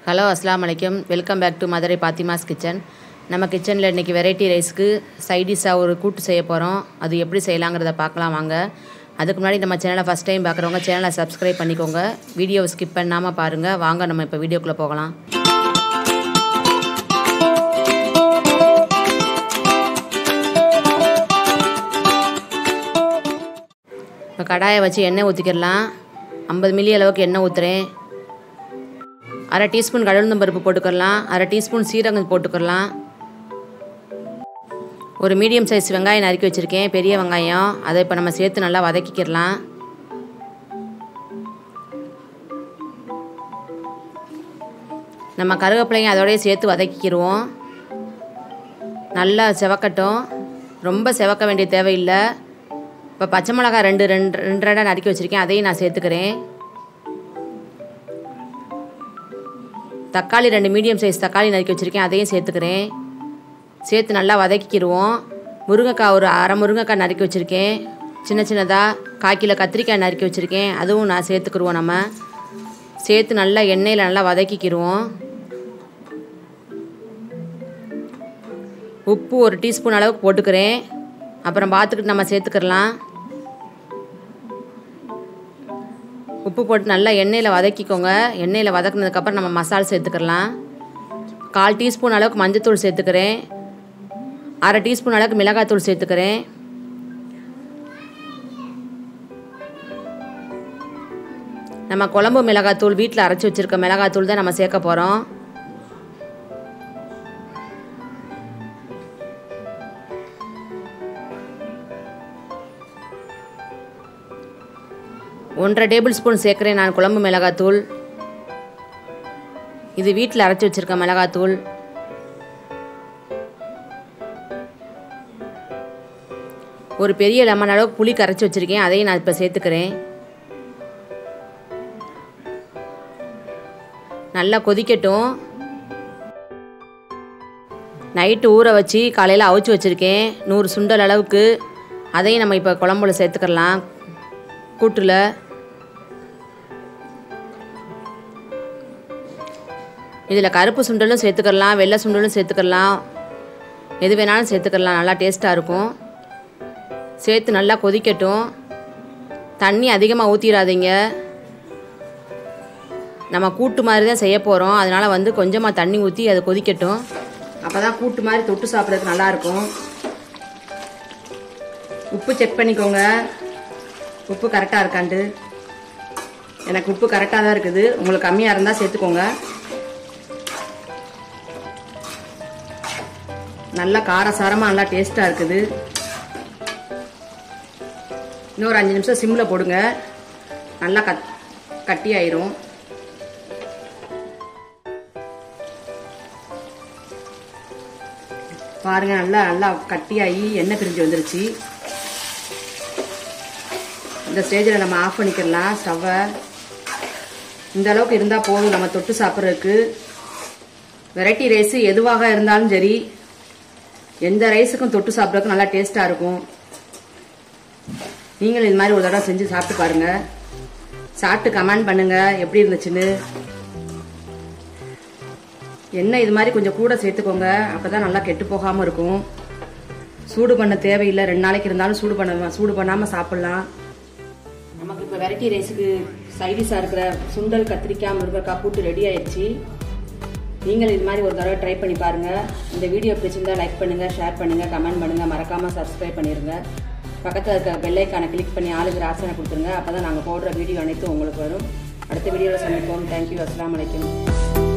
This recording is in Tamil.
ஹலோ அஸ்லாம் வலைக்கம் welcome back to Madurai Fatima's kitchen நம்ம கிச்சனில் இன்றைக்கி வெரைட்டி ரைஸ்க்கு சைடிஷாக ஒரு கூட்டு செய்ய போகிறோம் அது எப்படி செய்யலாங்கிறத பார்க்கலாம் வாங்க அதுக்கு முன்னாடி நம்ம சேனலை ஃபஸ்ட் டைம் பார்க்குறவங்க சேனலை சப்ஸ்கிரைப் பண்ணிக்கோங்க வீடியோவை ஸ்கிப் பண்ணாமல் பாருங்கள் வாங்க நம்ம இப்போ வீடியோக்குள்ளே போகலாம் இப்போ கடாயை வச்சு எண்ணெய் ஊற்றிக்கிடலாம் ஐம்பது மில்லி அளவுக்கு எண்ணெய் ஊற்றுறேன் அரை டீஸ்பூன் கடலுந்தம் பருப்பு போட்டுக்கலாம் அரை டீஸ்பூன் சீரகம் போட்டுக்கலாம் ஒரு மீடியம் சைஸ் வெங்காயம் நறுக்கி வச்சுருக்கேன் பெரிய வெங்காயம் அதை இப்போ நம்ம சேர்த்து நல்லா வதக்கிக்கிடலாம் நம்ம கருவேப்பிலையும் அதோடய சேர்த்து வதக்கிக்கிடுவோம் நல்லா செவக்கட்டும் ரொம்ப செவக்க வேண்டிய தேவையில்லை இப்போ பச்சை மிளகாய் ரெண்டு ரெண்டு ரெண்டு ரெண்டாக நறுக்கி வச்சுருக்கேன் அதையும் நான் சேர்த்துக்கிறேன் தக்காளி ரெண்டு மீடியம் சைஸ் தக்காளி நறுக்கி வச்சுருக்கேன் அதையும் சேர்த்துக்கிறேன் சேர்த்து நல்லா வதக்கிக்கிடுவோம் முருங்கைக்காய் ஒரு அரை முருங்கைக்காய் நறுக்கி வச்சுருக்கேன் சின்ன சின்னதாக கால் கிலோ கத்திரிக்காய் நறுக்கி வச்சுருக்கேன் அதுவும் நான் சேர்த்துக்கிடுவோம் நம்ம சேர்த்து நல்லா எண்ணெயில் நல்லா வதக்கிக்கிடுவோம் உப்பு ஒரு டீஸ்பூன் அளவுக்கு போட்டுக்கிறேன் அப்புறம் பார்த்துக்கிட்டு நம்ம சேர்த்துக்கிடலாம் உப்பு போட்டு நல்லா எண்ணெயில் வதக்கிக்கோங்க எண்ணெயில் வதக்குனதுக்கப்புறம் நம்ம மசாலா சேர்த்துக்கலாம் கால் டீஸ்பூன் அளவுக்கு மஞ்சத்தூள் சேர்த்துக்கிறேன் அரை டீஸ்பூன் அளவுக்கு மிளகாத்தூள் சேர்த்துக்கிறேன் நம்ம குழம்பு மிளகாத்தூள் வீட்டில் அரைச்சி வச்சுருக்க மிளகாத்தூள் தான் நம்ம சேர்க்க போகிறோம் ஒன்றரை டேபிள் ஸ்பூன் சேர்க்குறேன் நான் குழம்பு மிளகாத்தூள் இது வீட்டில் அரைச்சி வச்சுருக்க மிளகாத்தூள் ஒரு பெரிய லெமன் அளவுக்கு புளி கரைச்சி வச்சுருக்கேன் அதையும் நான் இப்போ சேர்த்துக்கிறேன் நல்லா கொதிக்கட்டும் நைட்டு ஊற வச்சு காலையில் அவிச்சு வச்சுருக்கேன் நூறு சுண்டல் அளவுக்கு அதையும் நம்ம இப்போ குழம்புல சேர்த்துக்கலாம் கூட்டில் இதில் கருப்பு சுண்டலும் சேர்த்துக்கலாம் வெள்ளை சுண்டலும் சேர்த்துக்கலாம் எது வேணாலும் சேர்த்துக்கலாம் நல்லா டேஸ்ட்டாக இருக்கும் சேர்த்து நல்லா கொதிக்கட்டும் தண்ணி அதிகமாக ஊற்றிடாதீங்க நம்ம கூட்டு மாதிரி தான் செய்ய போகிறோம் அதனால் வந்து கொஞ்சமாக தண்ணி ஊற்றி அதை கொதிக்கட்டும் அப்போ தான் கூட்டு மாதிரி தொட்டு சாப்பிட்றதுக்கு நல்லாயிருக்கும் உப்பு செக் பண்ணிக்கோங்க உப்பு கரெக்டாக இருக்காண்டு எனக்கு உப்பு கரெக்டாக தான் இருக்குது உங்களுக்கு கம்மியாக இருந்தால் சேர்த்துக்கோங்க நல்லா காரசாரமாக நல்லா டேஸ்ட்டாக இருக்குது இன்னொரு அஞ்சு நிமிஷம் சிம்மில் போடுங்க நல்லா கட் கட்டி ஆயிரும் பாருங்க நல்லா நல்லா கட்டியாகி எண்ணெய் பிரிஞ்சு வந்துருச்சு இந்த ஸ்டேஜில் நம்ம ஆஃப் பண்ணிக்கிடலாம் ஸ்டவ்வை இந்த அளவுக்கு இருந்தால் போதும் நம்ம தொட்டு சாப்பிட்றதுக்கு வெரைட்டி ரைஸு எதுவாக இருந்தாலும் சரி எந்த ரைஸுக்கும் தொட்டு சாப்பிட்றதுக்கு நல்லா டேஸ்ட்டாக இருக்கும் நீங்களும் இது மாதிரி ஒரு தடவை செஞ்சு சாப்பிட்டு பாருங்கள் சாப்பிட்டு கமெண்ட் பண்ணுங்கள் எப்படி இருந்துச்சுன்னு எண்ணெய் இது மாதிரி கொஞ்சம் கூட சேர்த்துக்கோங்க அப்போ தான் நல்லா கெட்டு போகாமல் இருக்கும் சூடு பண்ண தேவையில்லை ரெண்டு நாளைக்கு இருந்தாலும் சூடு பண்ண சூடு பண்ணாமல் சாப்பிட்லாம் நமக்கு இப்போ வெரைட்டி ரைஸுக்கு சைடிஷாக இருக்கிற சுண்டல் கத்திரிக்காய் முருங்கைக்காய் கூட்டு ரெடி ஆயிடுச்சு நீங்கள் இது மாதிரி ஒரு தடவை ட்ரை பண்ணி பாருங்கள் இந்த வீடியோ பிடிச்சிருந்தா லைக் பண்ணுங்கள் ஷேர் பண்ணுங்கள் கமெண்ட் பண்ணுங்கள் மறக்காமல் சப்ஸ்கிரைப் பண்ணிடுங்க பக்கத்தில் இருக்க பெல்லைக்கான கிளிக் பண்ணி ஆளுக்கு ஆசனை கொடுத்துருங்க அப்போ தான் நாங்கள் போடுற வீடியோ அனைத்தும் உங்களுக்கு வரும் அடுத்த வீடியோவில் சந்திப்போம் தேங்க்யூ அஸ்லாம் வலைக்கம்